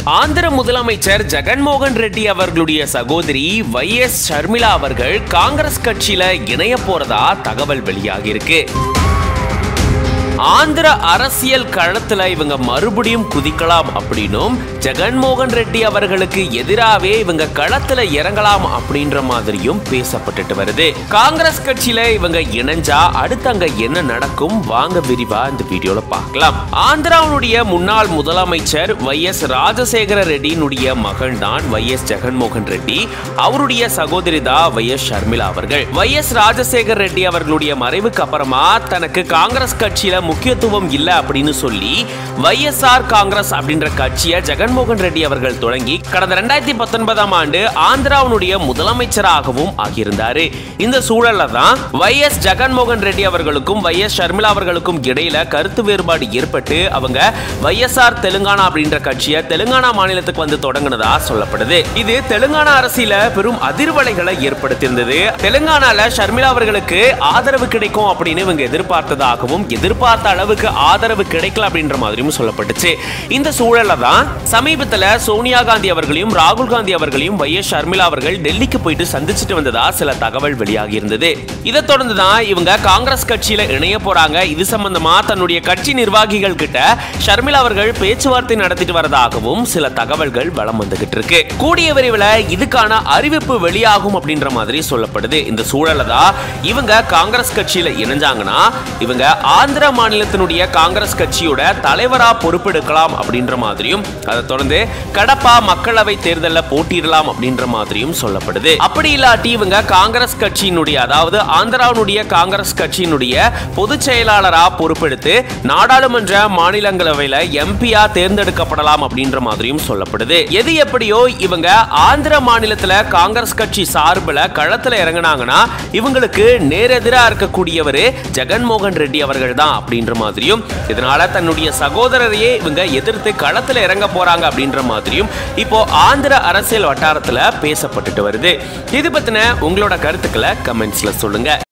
ஆந்திர முதலமைச்சர் ஜெகன்மோகன் ரெட்டி அவர்களுடைய சகோதரி வை எஸ் ஷர்மிளா அவர்கள் காங்கிரஸ் கட்சியில இணைய போறதா தகவல் வெளியாகி இருக்கு ஆந்திர அரசியல் களத்துல இவங்க மறுபடியும் குதிக்கலாம் அப்படின்னும் ஜெகன்மோகன் ரெட்டி அவர்களுக்கு எதிராகவே இவங்க களத்துல இறங்கலாம் அப்படின்ற மாதிரியும் பேசப்பட்டுட்டு வருது காங்கிரஸ் கட்சியில இவங்க இணைஞ்சா அடுத்து அங்க என்ன நடக்கும் வாங்க விரிவா இந்த வீடியோல பார்க்கலாம் ஆந்திராவுடைய முன்னாள் முதலமைச்சர் வை எஸ் ராஜசேகர ரெட்டியினுடைய மகன் தான் வை எஸ் ஜெகன்மோகன் ரெட்டி அவருடைய சகோதரி தான் வை எஸ் ஷர்மிளா அவர்கள் வை எஸ் ராஜசேகர் ரெட்டி அவர்களுடைய மறைவுக்கு அப்புறமா தனக்கு காங்கிரஸ் கட்சியில முக்கியத்துவம் இல்ல அப்படின்னு சொல்லி வைஎஸ்ஆர் காங்கிரஸ் அப்படின்ற கட்சியை ஜெகன்மோகன் ரெட்டி அவர்கள் தொடங்கி கடந்த ரெண்டாயிரத்தி பத்தொன்பதாம் ஆண்டு ஆந்திராவுடைய முதலமைச்சராகவும் ஆகியிருந்தாரு இந்த சூழல்ல தான் வை எஸ் ஜெகன்மோகன் ரெட்டி அவர்களுக்கும் வை எஸ் ஷர்மிளா அவர்களுக்கும் இடையில கருத்து வேறுபாடு ஏற்பட்டு அவங்க வைஎஸ்ஆர் தெலுங்கானா அப்படின்ற கட்சியை தெலுங்கானா மாநிலத்துக்கு வந்து தொடங்கினதா சொல்லப்படுது இது தெலுங்கானா அரசியல பெரும் அதிர்வலைகளை ஏற்படுத்தியிருந்தது தெலுங்கானால ஷர்மிளா அவர்களுக்கு ஆதரவு கிடைக்கும் அப்படின்னு இவங்க எதிர்பார்த்ததாகவும் எதிர்பார்த்த அளவுக்கு ஆதரவு கிடைக்கல அப்படின்ற மாதிரியும் சொல்லப்பட்டுச்சு இந்த சூழல்ல தான் சமீபத்துல சோனியா காந்தி அவர்களையும் ராகுல் காந்தி அவர்களையும் வை எஸ் ஷர்மிளா அவர்கள் டெல்லிக்கு போயிட்டு சந்திச்சுட்டு வந்ததா சில தகவல் வெளியாகி இருந்தது இதை தொடர்ந்து தான் இவங்க காங்கிரஸ் கட்சியில இணைய போறாங்க இது சம்பந்தமா தன்னுடைய கட்சி நிர்வாகிகள் கிட்ட ஷர்மிளா அவர்கள் பேச்சுவார்த்தை நடத்திட்டு வரதாகவும் சில தகவல்கள் வலம் வந்துகிட்டு இருக்கு கூடிய விரைவில் இதுக்கான அறிவிப்பு வெளியாகும் அப்படின்ற மாதிரி சொல்லப்படுது இந்த சூழல்ல தான் இவங்க காங்கிரஸ் கட்சியில இணைஞ்சாங்கன்னா இவங்க ஆந்திர மாநிலத்தினுடைய காங்கிரஸ் கட்சியோட தலைவரா பொறுப்பெடுக்கலாம் அப்படின்ற மாதிரியும் அதை தொடர்ந்து கடப்பா மக்களவை தேர்தலில் போட்டியிடலாம் அப்படின்ற மாதிரியும் சொல்லப்படுது அப்படி இல்லாட்டி இவங்க காங்கிரஸ் கட்சியினுடைய அதாவது ஆந்திராவுடைய காங்கிரஸ் கட்சியினுடைய பொதுச் செயலாளரா பொறுப்பெடுத்து நாடாளுமன்ற மாநிலங்களவையில எம்பியா தேர்ந்தெடுக்கப்படலாம் அப்படின்ற மாதிரியும் சொல்லப்படுது எது எப்படியோ இவங்க ஆந்திர மாநிலத்துல காங்கிரஸ் கட்சி சார்பில் களத்துல இறங்குனாங்கன்னா இவங்களுக்கு நேரெதிரா இருக்கக்கூடியவர் ஜெகன்மோகன் ரெட்டி அவர்கள் தான் அப்படின்ற மாதிரியும் இதனால தன்னுடைய சகோதரரையே இவங்க எதிர்த்து களத்துல இறங்க போறாங்க அப்படின்ற மாதிரியும் இப்போ ஆந்திர அரசியல் வட்டாரத்துல பேசப்பட்டுட்டு வருது இது பத்தின உங்களோட கருத்துக்களை கமெண்ட்ஸ்ல சொல்லுங்க